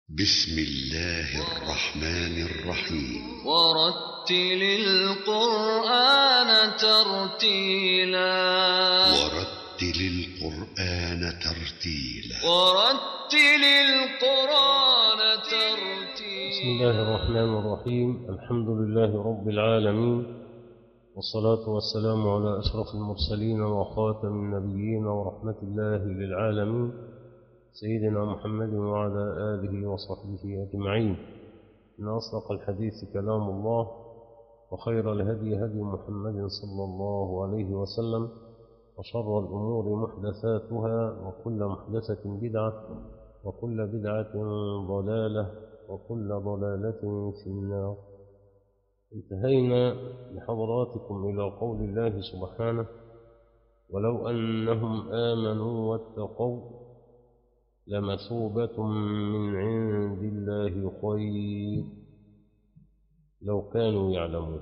بسم الله الرحمن الرحيم ورتل القرآن ترتيلا ورتل القرآن ترتيلا ورتل القرآن ترتيلا بسم الله الرحمن الرحيم الحمد لله رب العالمين والصلاة والسلام على أشرف المرسلين وخاتم النبيين ورحمة الله للعالمين سيدنا محمد وعلى آله وصحبه أجمعين إن أصدق الحديث كلام الله وخير الهدي هدي محمد صلى الله عليه وسلم وشر الأمور محدثاتها وكل محدثة بدعة وكل بدعة ضلالة وكل ضلالة في النار انتهينا بحضراتكم إلى قول الله سبحانه ولو أنهم آمنوا واتقوا لمثوبة من عند الله خير لو كانوا يعلمون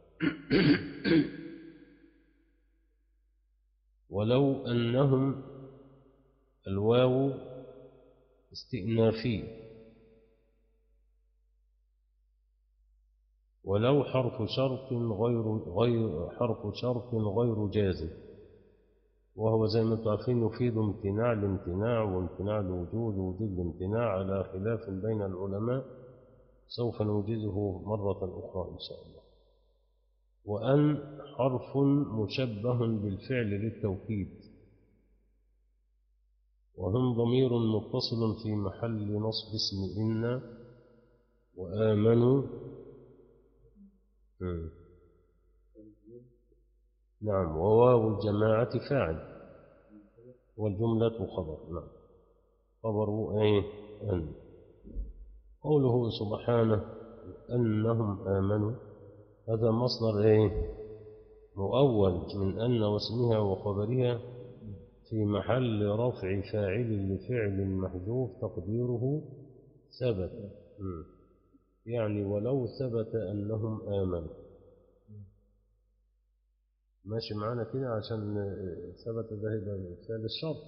ولو أنهم الواو استئنافي ولو حرف شرط غير غير حرف شرط غير جازم وهو زي ما انتم عارفين يفيد امتناع الامتناع وامتناع الوجود ووجود الامتناع على خلاف بين العلماء سوف نوجزه مرة أخرى إن شاء الله وأن حرف مشبه بالفعل للتوكيد وهم ضمير متصل في محل نصب اسم إن وآمنوا مم. نعم وواو الجماعة فاعل والجملة خبر نعم خبر أي أن قوله سبحانه أنهم آمنوا هذا مصدر أي مؤول من أن واسمها وخبرها في محل رفع فاعل لفعل محذوف تقديره ثبت م. يعني ولو ثبت أنهم آمنوا ماشي معانا كده عشان ثبت ده يبقى فعل الشرط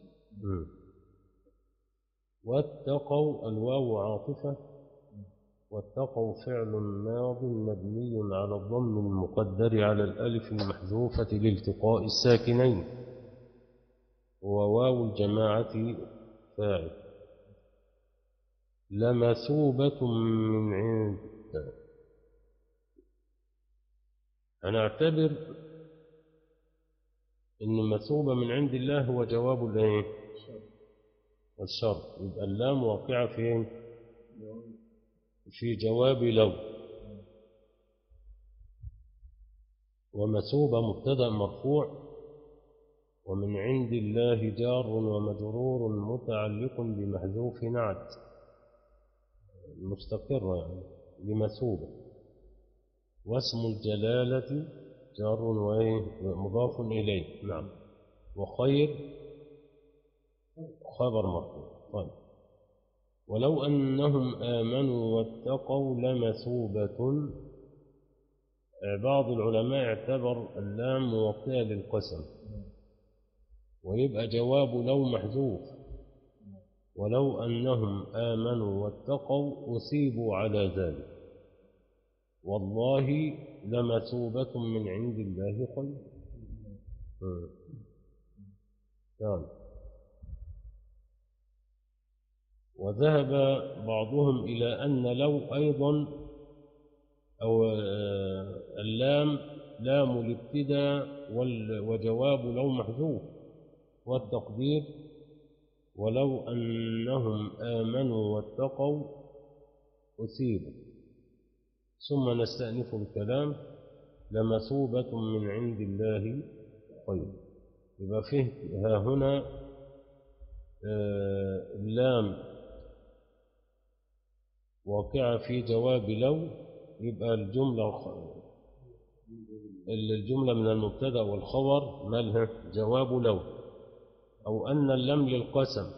واتقوا الواو عاطفة واتقوا فعل ماض مبني على الضم المقدر على الألف المحذوفة لالتقاء الساكنين وواو الجماعة فاعل لمثوبة من عند هنعتبر إن مثوبة من عند الله هو جواب الايه؟ الشرط يبقى اللام واقعة فين؟ في جواب لو ومثوبة مبتدأ مرفوع ومن عند الله جار ومجرور متعلق بمحذوف نعت مستقرة يعني لمثوبة واسم الجلالة جار ومضاف إليه نعم وخير خبر مرفوع طيب ولو أنهم آمنوا واتقوا لمثوبة بعض العلماء اعتبر اللام موطئة للقسم ويبقى جواب لو محذوف ولو أنهم آمنوا واتقوا أصيبوا على ذلك والله لمثوبة من عند الله خير يعني وذهب بعضهم إلى أن لو أيضا أو اللام لام الابتداء وجواب لو محذوف والتقدير ولو أنهم آمنوا واتقوا أصيبوا ثم نستأنف الكلام لمثوبة من عند الله خير يبقى فيه ها هنا اللام واقعة في جواب لو يبقى الجملة الجملة من المبتدأ والخبر مالها جواب لو أو أن اللم للقسم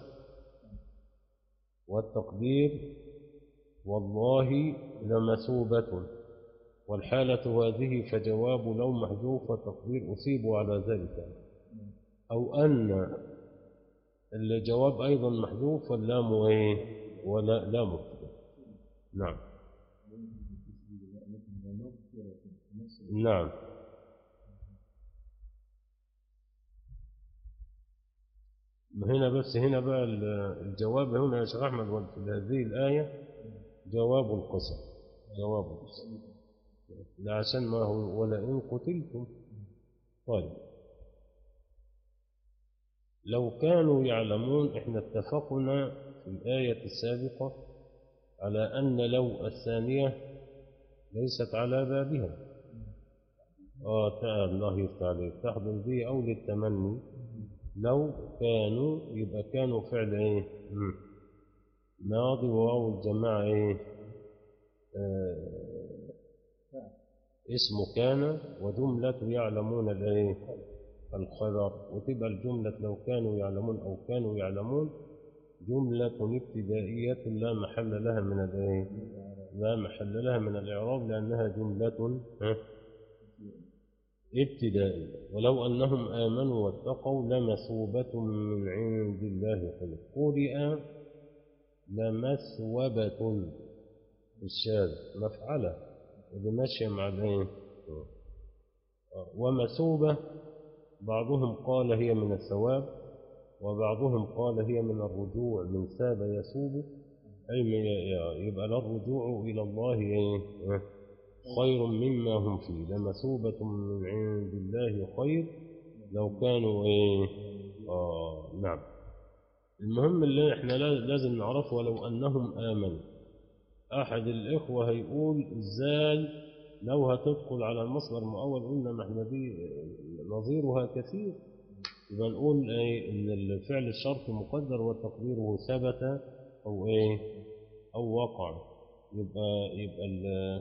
والتقدير والله لمثوبة والحالة هذه فجواب لو محذوف وتقدير أصيب على ذلك أو أن الجواب أيضا محذوف واللام إيه ولا لا مبتدا نعم نعم هنا بس هنا بقى ال- الجواب هنا يا شيخ احمد في هذه الايه جواب القسم جواب القسم لا عشان ما هو ولئن قتلتم طيب لو كانوا يعلمون احنا اتفقنا في الآية السابقة على أن لو الثانية ليست على بابها آه تعالى الله يفتح عليك تحضر به أو للتمني لو كانوا يبقى كانوا فعل ايه مم. ماضي وواو الجماعة ايه آه اسم كان وجملة يعلمون الايه الخبر وتبقى الجملة لو كانوا يعلمون أو كانوا يعلمون جملة ابتدائية لا محل لها من الايه لا محل لها من الإعراب لأنها جملة ها، ابتدائية ولو أنهم آمنوا واتقوا لمثوبة من عند الله خير قرئ لمثوبة الشاذ مفعلة اللي ماشية مع الايه آه. ومثوبة بعضهم قال هي من الثواب وبعضهم قال هي من الرجوع من ساب يسوب أي من- يبقى لا الرجوع إلى الله إيه؟ آه. خير مما هم فيه لمثوبة من عند الله خير لو كانوا إيه آه نعم المهم اللي احنا لا- لازم نعرفه ولو أنهم آمنوا أحد الإخوة هيقول إزاي لو هتدخل على المصدر المؤول قلنا ما احنا دي نظيرها كثير يبقى نقول ايه ان الفعل الشرط مقدر وتقديره ثبت او ايه او وقع يبقى يبقى ال-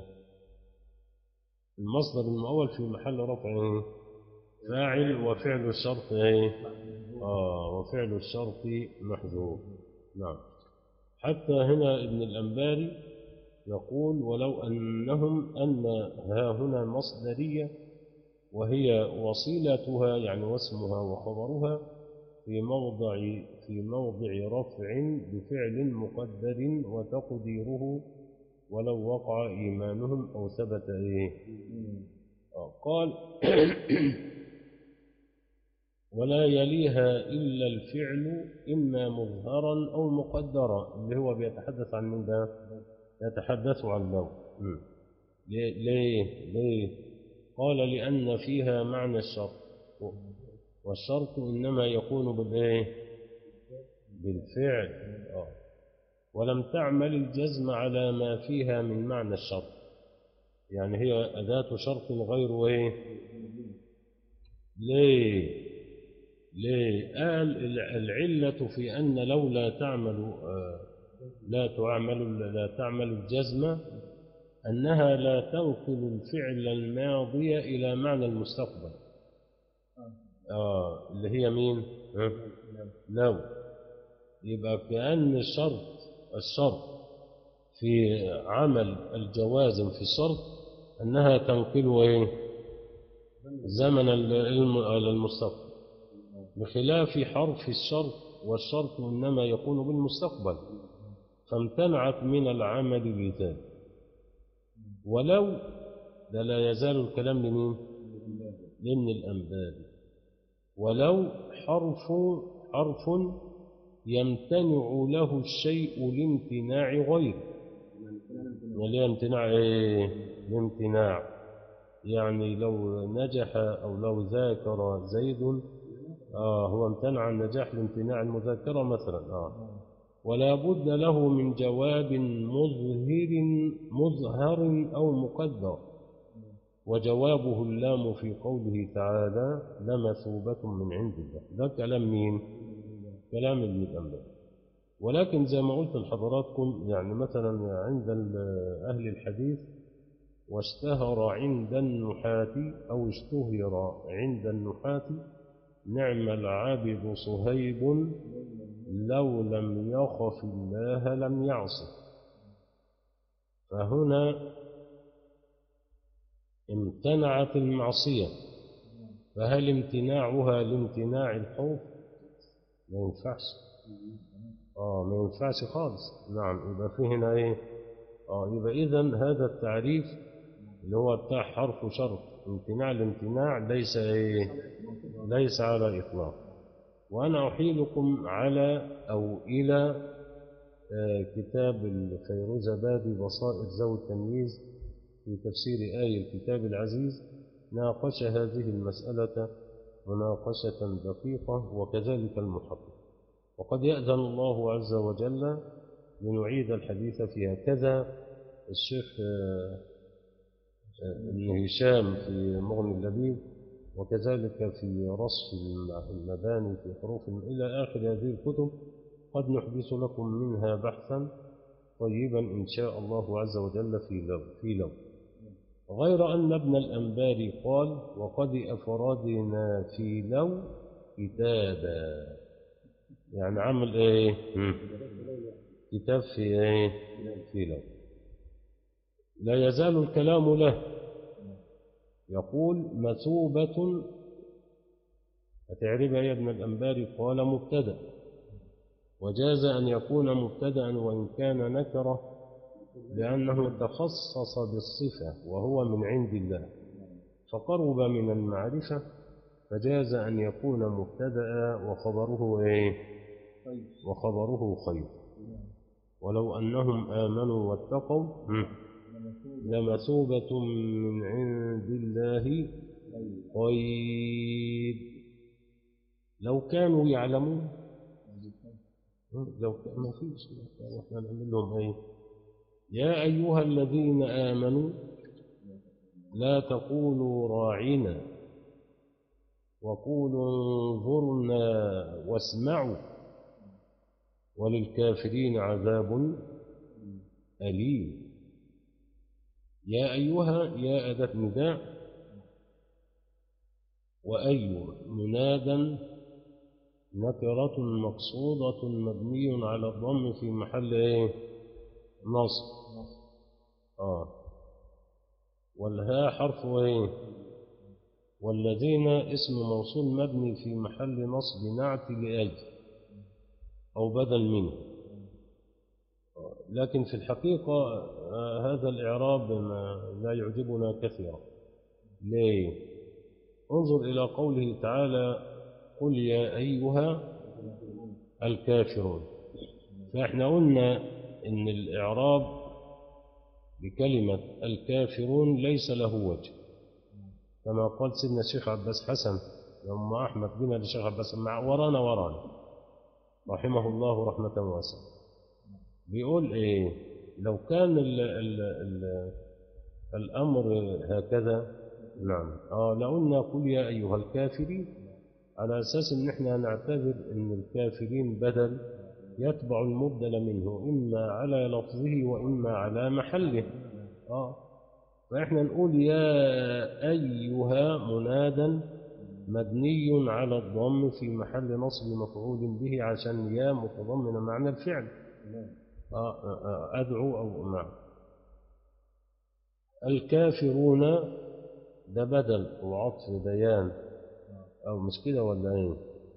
المصدر المؤول في محل رفع ايه فاعل وفعل الشرط ايه اه وفعل الشرط محذوف نعم حتى هنا ابن الأنباري يقول ولو أنهم أن ها هنا مصدرية وهي وصيلتها يعني واسمها وخبرها في موضع في موضع رفع بفعل مقدر وتقديره ولو وقع إيمانهم أو ثبت إيه آه، قال ولا يليها إلا الفعل إما مظهرا أو مقدرا اللي هو بيتحدث عن من ده يتحدث عن لو مم. ليه ليه ليه قال لأن فيها معنى الشرط والشرط إنما يكون بالإيه بالفعل آه. ولم تعمل الجزم على ما فيها من معنى الشرط يعني هي أداة شرط غير إيه ليه ليه قال الع- العلة في أن لو لا تعمل آه، لا تعمل لا تعمل الجزم أنها لا تنقل الفعل الماضي إلى معنى المستقبل آه اللي هي مين ها؟ لو يبقى كأن الشرط الشرط في عمل الجوازم في الشرط أنها تنقل إيه زمن العلم على المستقبل بخلاف حرف الشرط والشرط إنما يكون بالمستقبل فامتنعت من العمل بذلك ولو ده لا يزال الكلام لمين لابن الأنباري ولو حرف حرف يمتنع له الشيء لامتناع غيره وليه امتناع ايه الامتناع يعني لو نجح او لو ذاكر زيد آه هو امتنع النجاح لامتناع المذاكرة مثلا آه ولا بد له من جواب مظهر مظهر أو مقدر وجوابه اللام في قوله تعالى لمثوبة من عند الله ده كلام مين؟ كلام ابن الأنبار ولكن زي ما قلت لحضراتكم يعني مثلا عند ال- أهل الحديث واشتهر عند النحاة أو اشتهر عند النحاة نعم العابد صهيب لو لم يخف الله لم يعصه فهنا امتنعت المعصية فهل امتناعها لامتناع الخوف ما ينفعش اه ما ينفعش خالص نعم يبقى في هنا ايه اه يبقى اذا هذا التعريف اللي هو بتاع حرف شرط امتناع الامتناع ليس ايه ليس على اطلاق وانا احيلكم على او الى آه، كتاب الفيروزبادي بصائر ذوي التمييز في تفسير آية الكتاب العزيز ناقش هذه المسألة مناقشة دقيقة وكذلك المحقق وقد يأذن الله عز وجل لنعيد الحديث فيها كذا الشيخ آه، آه، ابن هشام في مغني اللبيب وكذلك في رصف المباني في حروف إلى آخر هذه الكتب قد نحدث لكم منها بحثا طيبا إن شاء الله عز وجل في لو في لو غير أن ابن الأنباري قال وقد أفردنا في لو كتابا يعني عمل إيه هم. كتاب في إيه في لو لا يزال الكلام له يقول مثوبة هتعربها يا ابن الأنباري قال مبتدأ وجاز أن يكون مبتدأ وإن كان نكرة لأنه تخصص بالصفة وهو من عند الله فقرب من المعرفة فجاز أن يكون مبتدأ وخبره إيه؟ وخبره خير ولو أنهم آمنوا واتقوا هم، لمثوبة من عند الله خير لو كانوا يعلمون لو كان ما فيش احنا نعمل لهم ايه يا ايها الذين امنوا لا تقولوا راعنا وقولوا انظرنا واسمعوا وللكافرين عذاب أليم يا أيها يا أداة نداء وأي منادا نكرة مقصودة مبني على الضم في محل ايه نصب اه والهاء حرف ايه والذين اسم موصول مبني في محل نصب نعت لأجل أو بدل منه آه، لكن في الحقيقة آه، هذا الإعراب ما لا يعجبنا كثيرا ليه انظر إلى قوله تعالى قل يا أيها الكافرون فإحنا قلنا إن الإعراب بكلمة الكافرون ليس له وجه كما قال سيدنا الشيخ عباس حسن لما أحمد بنا للشيخ عباس مع ورانا ورانا رحمه الله رحمة واسعة بيقول إيه لو كان ال ال ال الأمر هكذا نعم آه لقلنا قل يا أيها الكافرين على أساس إن إحنا نعتبر إن الكافرين بدل يتبع المبدل منه إما على لفظه وإما على محله آه فإحنا نقول يا أيها منادا مبني على الضم في محل نصب مفعول به عشان يا متضمن معنى الفعل آه آه أدعو أو نعم الكافرون ده بدل وعطف بيان أو مش كده ولا إيه؟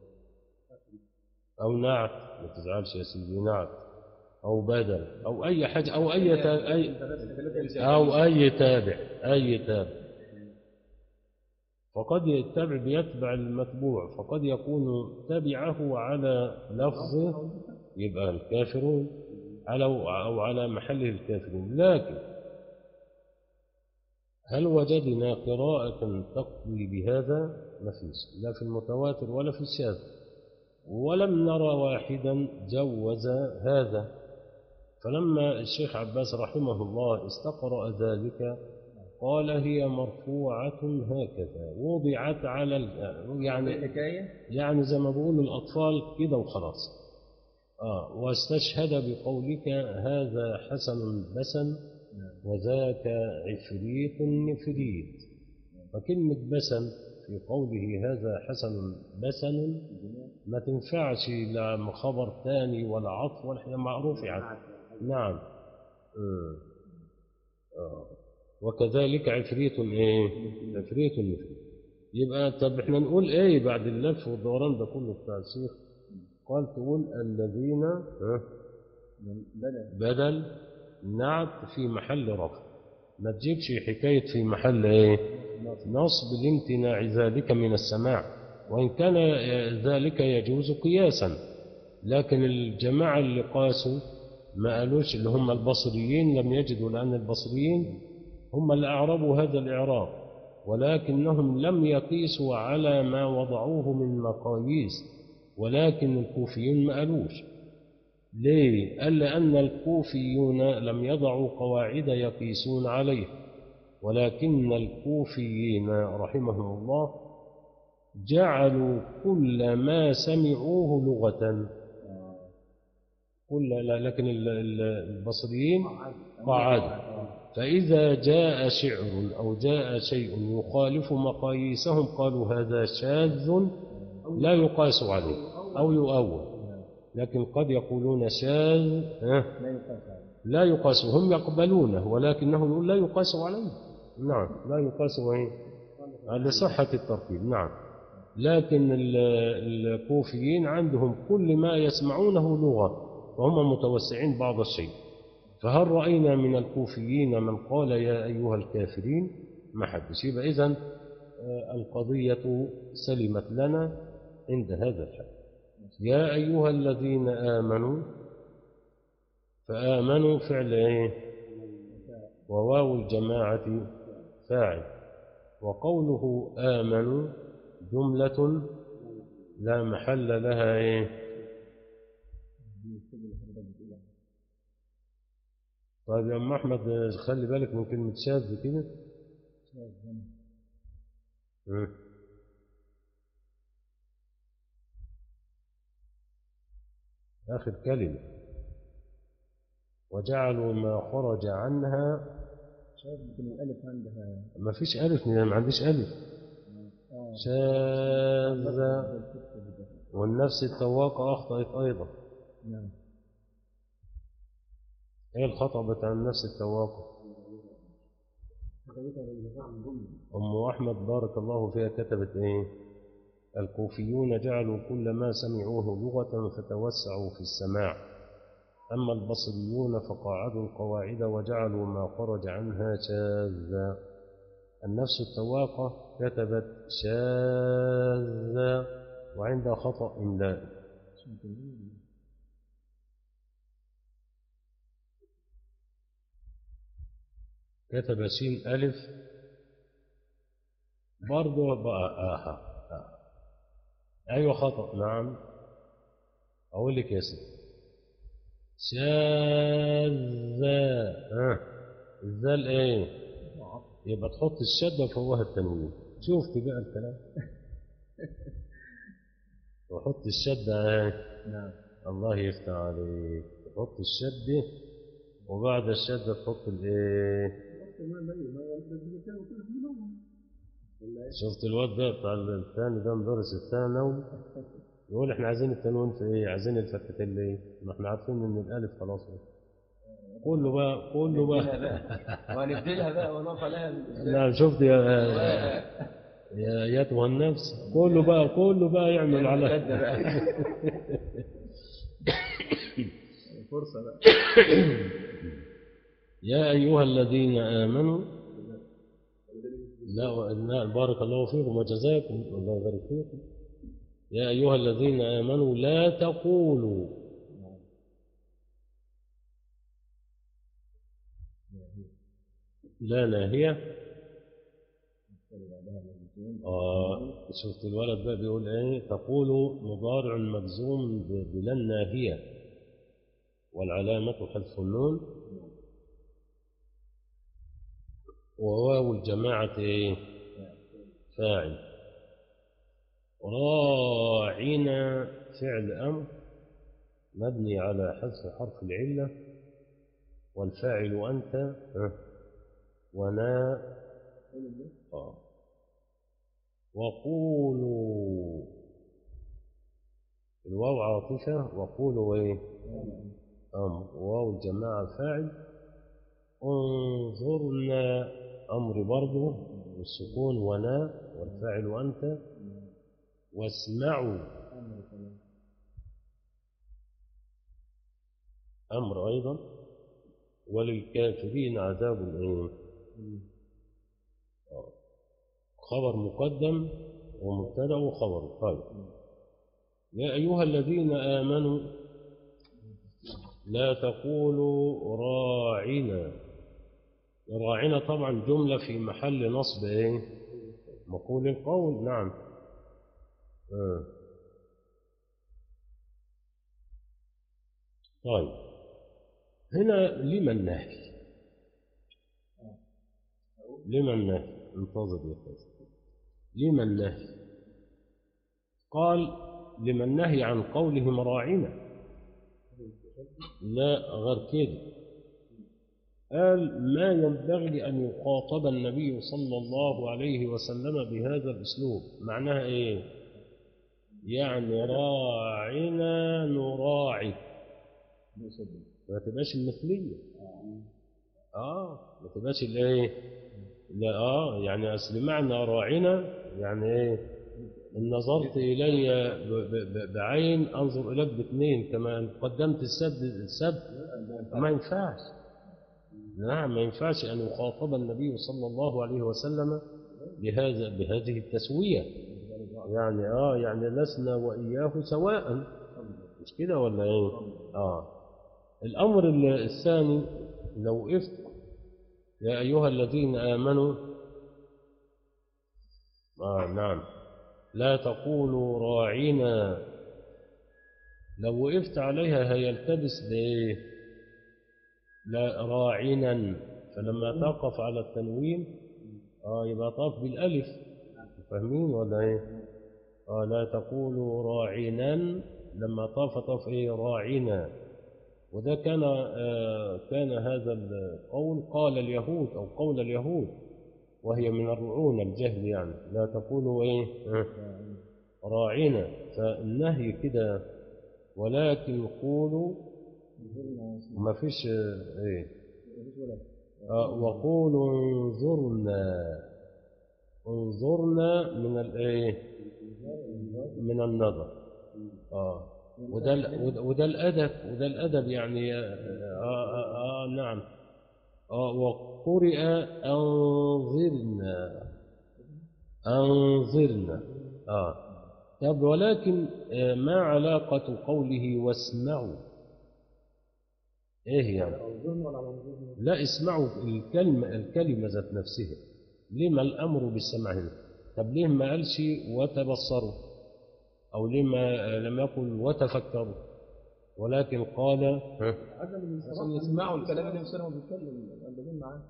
أو نعت ما تزعلش يا سيدي نعت أو بدل أو أي حاجة أو أي تا- أي أو أي تابع أي تابع فقد التابع بيتبع المتبوع فقد يكون تبعه على لفظه يبقى الكافرون على أو على محله الكافرون لكن هل وجدنا قراءة تقضي بهذا؟ ما فيش لا في المتواتر ولا في الشاذ ولم نرى واحدا جوز هذا فلما الشيخ عباس رحمه الله استقرأ ذلك قال هي مرفوعة هكذا وضعت على ال- يعني حكاية يعني زي ما بيقولوا الأطفال كده وخلاص آه واستشهد بقولك هذا حسن بسن وذاك عفريت نفريت فكلمة بسن في قوله هذا حسن بسن ما تنفعش لا خبر ثاني ولا عطف ولا حاجة معروف يعني نعم آه. آه. وكذلك عفريت ايه عفريت نفريت يبقى طب احنا نقول ايه بعد اللف والدوران ده كله بتاع الشيخ قال تقول الذين ها، بدل نعت في محل رفع ما تجيبش حكاية في محل ايه نصب لامتناع ذلك من السماع وإن كان ذلك يجوز قياسا لكن الجماعة اللي قاسوا ما قالوش اللي هم البصريين لم يجدوا لأن البصريين هم اللي أعربوا هذا الإعراب ولكنهم لم يقيسوا على ما وضعوه من مقاييس ولكن الكوفيون ما قالوش ليه؟ قال لأن الكوفيون لم يضعوا قواعد يقيسون عليه ولكن الكوفيين رحمهم الله جعلوا كل ما سمعوه لغة كل لا لكن ال- ال- البصريين قاعدة فإذا جاء شعر أو جاء شيء يخالف مقاييسهم قالوا هذا شاذ لا يقاس عليه أو يؤول لكن قد يقولون شاذ ها، لا يقاس هم يقبلونه ولكنهم يقول لا يقاس عليه نعم لا يقاس عليه لصحة التركيب نعم لكن ال- الكوفيين عندهم كل ما يسمعونه لغة وهم متوسعين بعض الشيء فهل رأينا من الكوفيين من قال يا أيها الكافرين ما حدش يبقى إذن آه، القضية سلمت لنا عند هذا الحد يا أيها الذين آمنوا فآمنوا فعل إيه وواو الجماعة فاعل وقوله آمنوا جملة لا محل لها إيه طيب يا أم أحمد خلي بالك من كلمة شاذ كده مم. آخر كلمة وجعلوا ما خرج عنها الألف عندها ما فيش ألف ما عنديش ألف شاذ والنفس التواقع أخطأت أيضا نعم إيه الخطأ بتاع النفس التواقع أم أحمد بارك الله فيها كتبت إيه الكوفيون جعلوا كل ما سمعوه لغة فتوسعوا في السماع أما البصريون فقاعدوا القواعد وجعلوا ما خرج عنها شاذا النفس التواقة كتبت شاذا وعندها خطأ إملائي كتب سين ألف برضه بقى آها آه. أيوة خطأ نعم أقول لك يا سيدي شاذة ها الذال إيه يبقى تحط الشدة فوقها التنوين شوفت بقى الكلام وحط الشدة إيه نعم الله يفتح عليك تحط الشدة وبعد الشدة تحط الإيه شفت الواد ده بتاع الثاني ده مدرس الثانوي يقول احنا عايزين التنوين في ايه عايزين الفتحتين ليه ما احنا عارفين ان الالف خلاص كله بقى كله بقى ونبدلها بقى ونقف عليها نعم شفت يا يا يتوه النفس كله بقى كله بقى يعمل على فرصة بقى يا أيها الذين آمنوا لا لا بارك الله فيكم وجزاكم الله يبارك فيكم يا أيها الذين آمنوا لا تقولوا لا ناهية آه شفت الولد بقى بيقول ايه تقول مضارع مجزوم ب- بلا ناهية والعلامة حذف النون وواو الجماعة إيه؟ فاعل راعنا فعل أمر مبني على حذف حرف العلة والفاعل أنت ها، ونا آه. وقولوا الواو عاطفة وقولوا إيه؟ أمر واو الجماعة فاعل انظرنا أمر برضه والسكون ونا والفاعل أنت واسمعوا أمر أيضا وللكافرين عذاب إيه؟ آه. خبر مقدم ومبتدأ وخبر طيب يا أيها الذين آمنوا لا تقولوا راعنا راعنا طبعا جملة في محل نصب إيه؟ مقول القول نعم آه. طيب هنا لما النهي لما النهي انتظر يا فاسد لما النهي قال لما النهي عن قولهم راعنا لا غير كده قال ما ينبغي أن يخاطب النبي صلى الله عليه وسلم بهذا الأسلوب معناها إيه يعني راعنا نراعي ما تبقاش المثلية اه ما تبقاش الايه لا اه يعني اصل معنى راعنا يعني ايه ان نظرت الي ب- ب- ب- بعين انظر اليك باثنين كما قدمت السد السد ما ينفعش نعم ما ينفعش ان يخاطب النبي صلى الله عليه وسلم بهذا بهذه التسويه يعني اه يعني لسنا واياه سواء مش كده ولا ايه اه الامر ال- الثاني لو وقفت يا ايها الذين امنوا اه نعم لا تقولوا راعنا لو وقفت عليها هيلتبس بايه لا راعنا فلما تقف على التنوين اه يبقى طاف بالالف فاهمين ولا ايه اه لا تقولوا راعنا لما طاف طاف ايه راعنا وده كان آه كان هذا القول قال اليهود او قول اليهود وهي من الرعونة الجهل يعني لا تقولوا ايه آه، راعنا فالنهي كده ولكن قولوا ما فيش آه، ايه آه، وقولوا انظرنا انظرنا من الايه من النظر اه وده ال- وده- وده الادب وده الادب يعني آه, آه, آه, آه نعم آه وقرئ انظرنا انظرنا اه طب ولكن آه ما علاقة قوله واسمعوا ايه يعني لا اسمعوا الكلمة الكلمة ذات نفسها لما الأمر بالسمع هنا طب ليه ما قالش وتبصروا أو ليه ما لم يقل وتفكروا ولكن قال ها؟ عشان يسمعوا الكلام اللي يوصلهم بيتكلم قاعدين معاه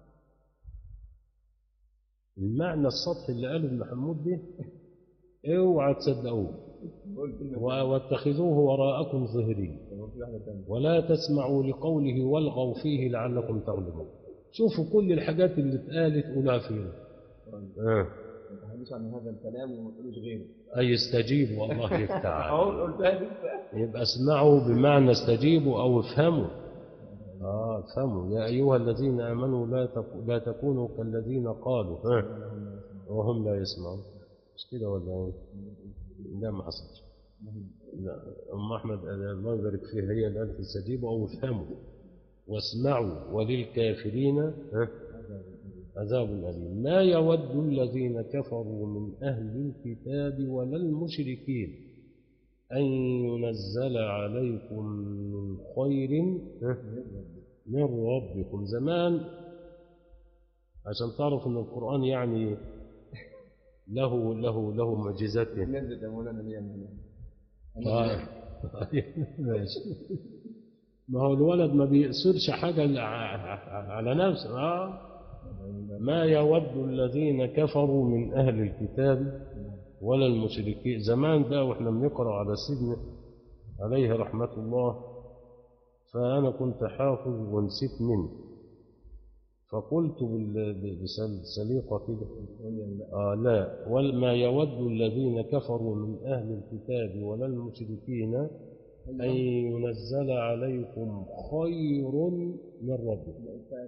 المعنى السطحي اللي قاله ابن محمود ده اوعى تصدقوه قول كلمه و- واتخذوه وراءكم ظهرين في واحده ثانيه ولا تسمعوا لقوله والغوا فيه لعلكم تغلبون شوفوا كل الحاجات اللي اتقالت قولها فين آه. ما تحدثش عن هذا الكلام وما تقولوش غيره أي استجيبوا الله يفتح اهو عليك. قلتها لسه يبقى اسمعوا بمعنى استجيبوا أو افهموا آه افهموا يا أيها الذين آمنوا لا تك- لا تكونوا كالذين قالوا ها وهم لا يسمعون مش كده ولا ايه؟ لا ما حصلش لا أم أحمد الله يبارك فيها هي اللي قالت استجيبوا أو افهموا واسمعوا وللكافرين ها؟ عذاب أليم ما يود الذين كفروا من أهل الكتاب ولا المشركين أن ينزل عليكم من خير ها؟ من ربكم زمان عشان تعرف أن القرآن يعني له له له معجزاته نزلت يا مولانا ليه يا آه. مولانا ماشي ما هو الولد ما بيأثرش حاجة ل- على نفسه آه. ما يود الذين كفروا من أهل الكتاب ولا المشركين زمان بقى واحنا بنقرأ على سيدنا عليه رحمة الله فأنا كنت حافظ ونسيت منه فقلت بال- بسليقة كده آه لا وما يود الذين كفروا من أهل الكتاب ولا المشركين أن ينزل عليكم خير من ربكم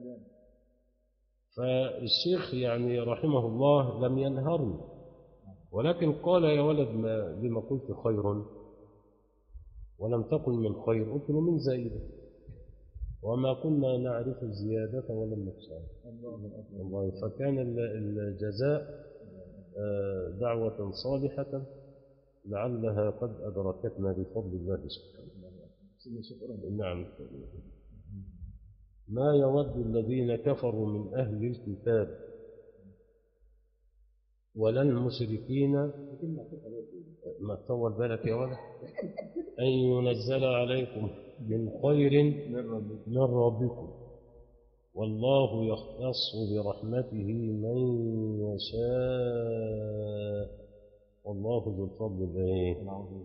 فالشيخ يعني رحمه الله لم ينهرني ولكن قال يا ولد ما لما قلت خير ولم تقل من خير قلت له من زائد وما كنا نعرف الزيادة ولا النقصان والله فكان ال- الجزاء آه، دعوة صالحة لعلها قد أدركتنا بفضل الله سبحانه نعم ما يود الذين كفروا من أهل الكتاب ولا المشركين ما تطول بالك يا ولد أن ينزل عليكم من خير من ربكم والله يختص برحمته من يشاء والله ذو الفضل الايه العظيم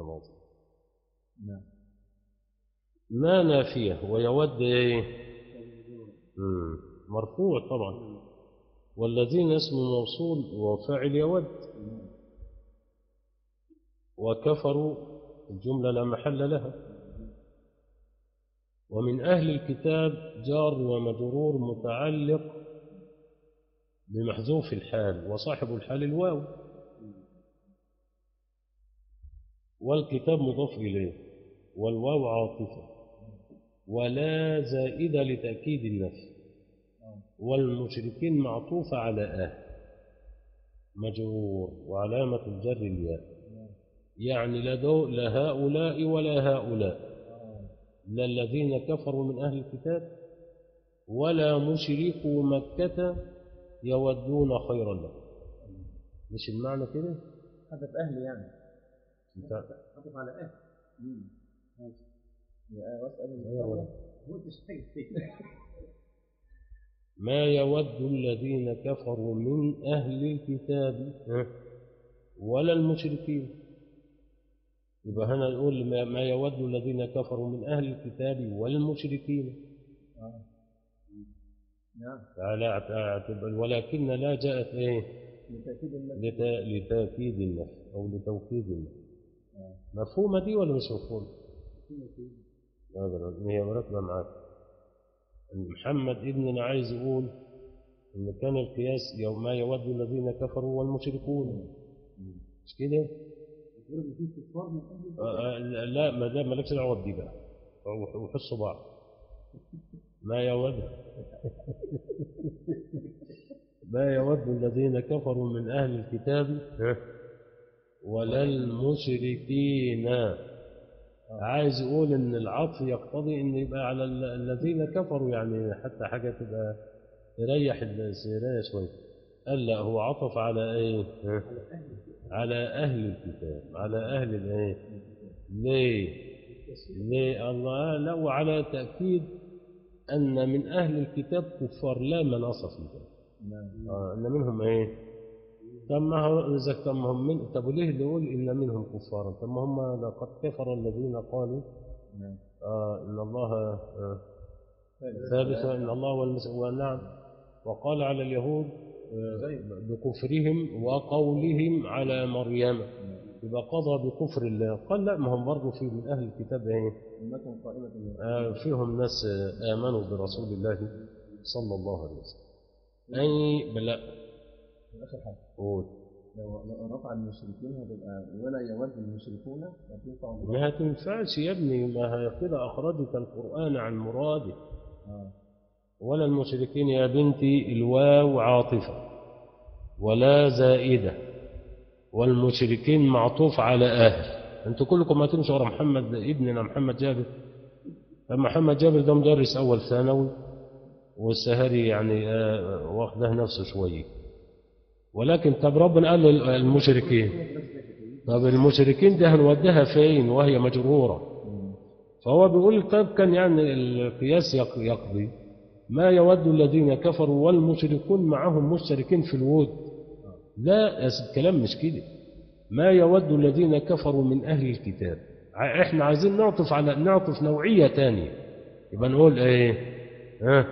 ما نافية ويود ايه مم. مرفوع طبعا والذين اسم موصول وفاعل يود وكفروا الجملة لا محل لها ومن أهل الكتاب جار ومجرور متعلق بمحذوف الحال وصاحب الحال الواو والكتاب مضاف إليه والواو عاطفة ولا زائدة لتأكيد النفي والمشركين معطوفة على أهل مجرور وعلامة الجر الياء يعني لا, دو لا هؤلاء ولا هؤلاء لا الذين كفروا من أهل الكتاب ولا مشركو مكة يودون خيرا لهم مش المعنى كده؟ هذا في أهلي يعني انت أقف على أهل ماشي يا واسأل أيوة. هو أنت شايف ما يود الذين كفروا من أهل الكتاب ها، ولا المشركين يبقى هنا نقول ما- ما يود الذين كفروا من أهل الكتاب والمشركين نعم على اعتبار- ولكن لا جاءت ايه لتأكيد النفس لت- لتأكيد النفي أو لتوكيد النفي مفهومة دي ولا مش مفهومة؟ أبدا هي مرتبة معاك محمد ابننا عايز يقول إن كان القياس يوم ما يود الذين كفروا والمشركون مش كده؟ يقول إن في كفار من أهل آه، آه، لا ما ده مالكش دعوة بدي بقى وحسوا بعض ما يود ما يود الذين كفروا من أهل الكتاب ها، ولا المشركين عايز يقول ان العطف يقتضي ان يبقى على ال- الذين كفروا يعني حتى حاجه تبقى تريح السيريه شويه قال لا هو عطف على ايه ها؟ على اهل الكتاب على اهل الايه ليه ليه الله لا وعلى تاكيد ان من اهل الكتاب كفار لا مناص في ذلك آه ان منهم ايه طب ما هو اذا طب ما هم من طب وليه اللي يقول ان منهم كفارا طب ما هم لقد كفر الذين قالوا آه ان الله آه ثالث ان الله والمس... ونعم وقال على اليهود آه بكفرهم وقولهم على مريم يبقى قضى بكفر الله قال لا ما هم برضه في من اهل الكتاب ايه أمة قائمة آه، فيهم ناس آه، آمنوا برسول الله صلى الله عليه وسلم أي بلا آخر حاجة قول لو لو رفع المشركين هتبقى ولا يود المشركون هتنفع ما تنفعش يا ابني ما هي كده أخرجت القرآن عن مراده آه. ولا المشركين يا بنتي الواو عاطفة ولا زائدة والمشركين معطوف على أهل أنتوا كلكم ما تمشوا ورا محمد ابننا محمد جابر محمد جابر ده مدرس أول ثانوي والسهري يعني آه، واخده نفسه شوية ولكن طب ربنا قال للمشركين طب المشركين ده هنوديها فين وهي مجرورة فهو بيقول طب كان يعني القياس يق- يقضي ما يود الذين كفروا والمشركون معهم مشتركين في الود لا يا سيد، الكلام مش كده ما يود الذين كفروا من أهل الكتاب ع- احنا عايزين نعطف على نعطف نوعية تانية يبقى نقول ايه ها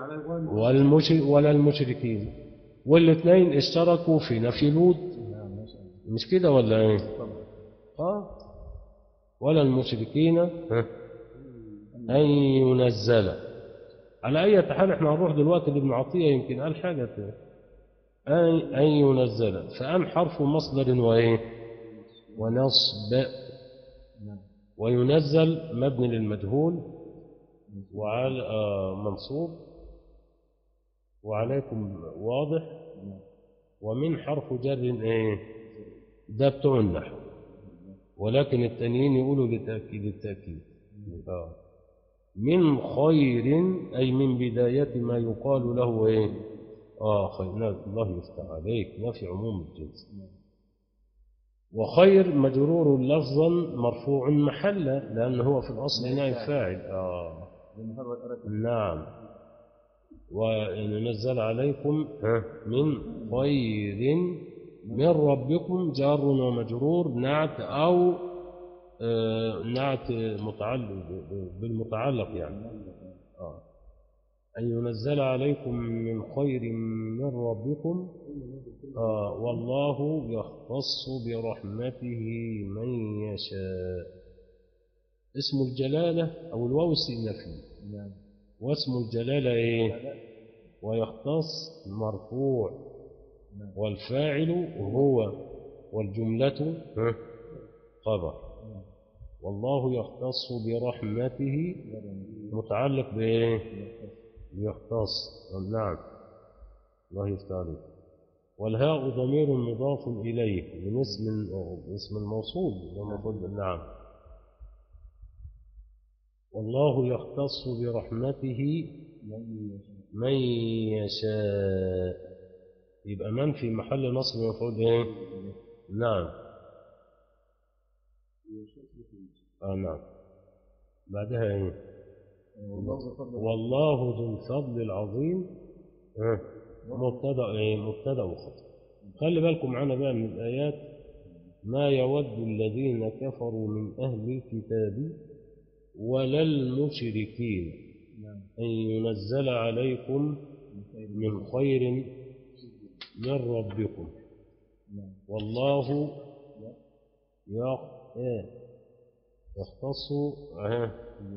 والمش ولا المشركين والاثنين اشتركوا في نفي الود مش كده ولا ايه اه ولا المشركين ها أن ينزل على أي حال احنا هنروح دلوقتي لابن عطية يمكن قال حاجة تانية. أن أن ينزل فأن حرف مصدر وإيه ونصب وينزل مبني للمجهول وعلى آه منصوب وعليكم واضح ومن حرف جر ايه ده بتوع النحو ولكن التانيين يقولوا لتأكيد التأكيد آه. من خير أي من بداية ما يقال له إيه آه خير نعم، الله يفتح عليك نفي عموم الجنس وخير مجرور لفظا مرفوع محلا لأنه هو في الأصل نائب فاعل آه لأن هو أردت نعم وننزل عليكم ها، من خير من ربكم جار ومجرور نعت أو آه، نعت متعلق بالمتعلق يعني آه. أن ينزل عليكم من خير من ربكم آه والله يختص برحمته من يشاء اسم الجلالة أو الواو السينفي نعم واسم الجلالة إيه ويختص مرفوع نعم. والفاعل هو والجملة ها، خبر نعم. والله يختص برحمته متعلق بإيه يختص نعم الله يفتح عليك والهاء ضمير مضاف إليه من اسم اسم الموصول لما قلت نعم والله يختص برحمته من يشاء يبقى من في محل نصب مفعول ايه نعم اه نعم بعدها ايه والله ذو فضل والله ذو الفضل العظيم آه، مبتدا ايه مبتدا وخبر خلي بالكم معانا بقى من الايات ما يود الذين كفروا من اهل الكتاب ولا المشركين نعم ان ينزل عليكم من خير من ربكم نعم والله يخ- إيه؟ يختص آه،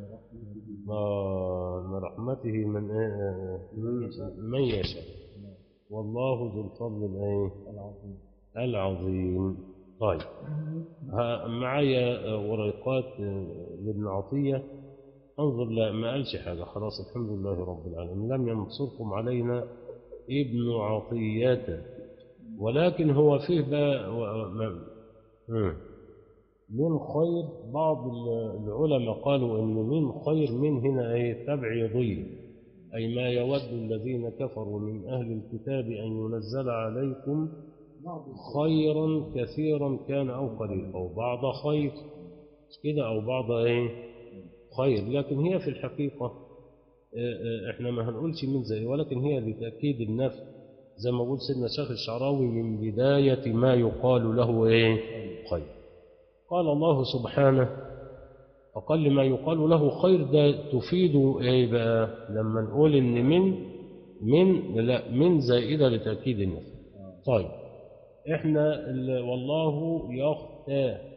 ما- من رحمته من إيه؟ آه، من يشاء والله ذو الفضل الايه العظيم العظيم طيب ها- معايا آه، ورقات آه، لابن عطية انظر لا ما قالش حاجة خلاص الحمد لله رب العالمين لم ينصركم علينا ابن عطية ولكن هو فيه بقى و- ما- مم. من خير بعض ال- العلماء قالوا ان من خير من هنا ايه تبعيضية أي ما يود الذين كفروا من أهل الكتاب أن ينزل عليكم خيرا كثيرا كان أو قليلا أو بعض خير مش كده أو بعض إيه خير لكن هي في الحقيقة آه، آه، إحنا ما هنقولش من زي ولكن هي لتأكيد النفي زي ما قول سيدنا الشيخ الشعراوي من بداية ما يقال له إيه خير قال الله سبحانه أقل ما يقال له خير ده تفيد إيه بقى لما نقول إن من من لا من زائدة لتأكيد النفي طيب إحنا ال- والله يختار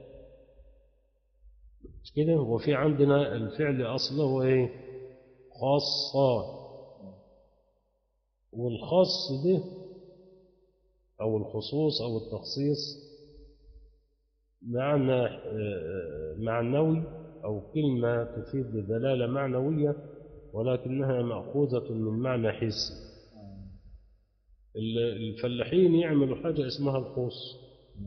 مش كده وفي عندنا الفعل أصله إيه خاصة والخاص ده أو الخصوص أو التخصيص معنى آه، معنوي أو كلمة تفيد دلالة معنوية ولكنها مأخوذة من معنى حسي ال- الفلاحين يعملوا حاجة اسمها الخص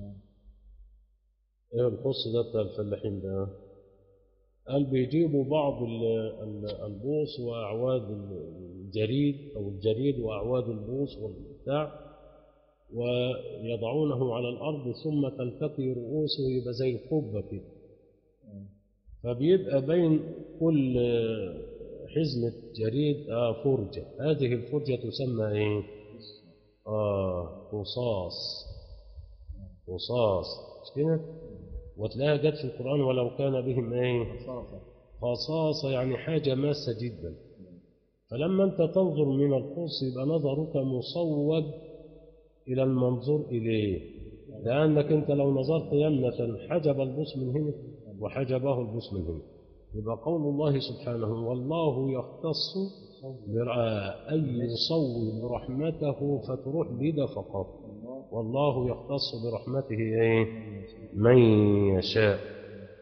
ايه الخص ده بتاع الفلاحين ده قال بيجيبوا بعض ال- ال- البوص وأعواد الجريد أو الجريد وأعواد البوص والبتاع ويضعونه على الأرض ثم تلتقي رؤوسه يبقى زي القبة كده فبيبقى بين كل حزمة جريد آه فرجة هذه الفرجة تسمى إيه؟ آه قصاص قصاص مش كده؟ وتلاقيها جت في القرآن ولو كان بهم إيه؟ خصاصة خصاصة يعني حاجة ماسة جدا فلما أنت تنظر من القوس يبقى نظرك مصوب إلى المنظور إليه لأنك أنت لو نظرت يمنة حجب البوس من هنا وحجبه البوس من هنا يبقى قول الله سبحانه والله يختص برا- أن يصوب رحمته فتروح بدا فقط والله يختص برحمته إيه؟ من يشاء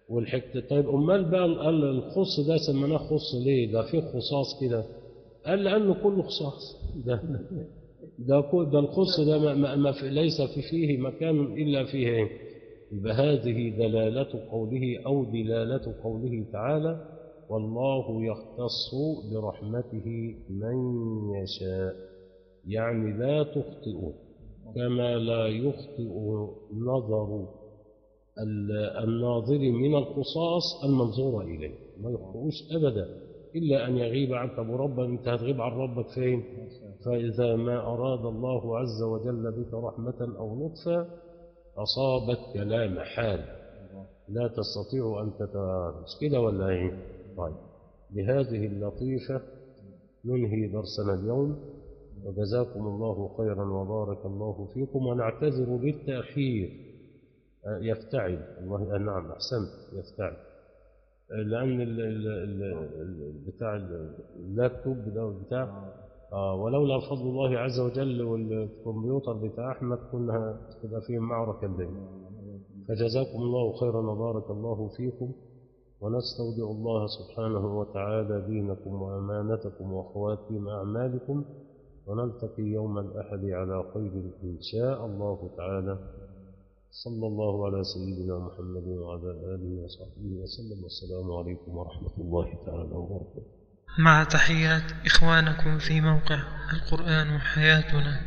والحكت طيب امال بقى ال- الخص ده سميناه خص ليه ده فيه خصاص كده قال لانه كله خصاص ده ده كو- ده الخص ده ما ما ما في ليس في فيه مكان الا فيه إيه؟ يبقى هذه دلاله قوله او دلاله قوله تعالى والله يختص برحمته من يشاء يعني لا تخطئ كما لا يخطئ نظر ال- الناظر من القصاص المنظور إليه ما يخطئوش أبدا إلا أن يغيب عنك أبو ربك أنت هتغيب عن ربك فين فإذا ما أراد الله عز وجل بك رحمة أو لطفا أصابتك لا محال لا تستطيع أن تتعامل مش كده ولا إيه؟ طيب بهذه اللطيفة ننهي درسنا اليوم وجزاكم الله خيرا وبارك الله فيكم ونعتذر بالتأخير آه، يفتعل الله آه، نعم أحسنت يفتعل آه، لأن ال ال ال ال بتاع ال- اللابتوب ده بتاع آه ولولا فضل الله عز وجل والكمبيوتر بتاع أحمد كنا تبقى فيه معركة الليل فجزاكم الله خيرا وبارك الله فيكم ونستودع الله سبحانه وتعالى دينكم وأمانتكم وخواتيم أعمالكم ونلتقي يوم الأحد على خير إن شاء الله تعالى صلى الله على سيدنا محمد وعلى آله وصحبه وسلم والسلام عليكم ورحمة الله تعالى وبركاته مع تحيات إخوانكم في موقع القرآن حياتنا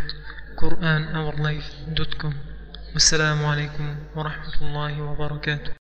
www.quranourlife.com والسلام عليكم ورحمة الله وبركاته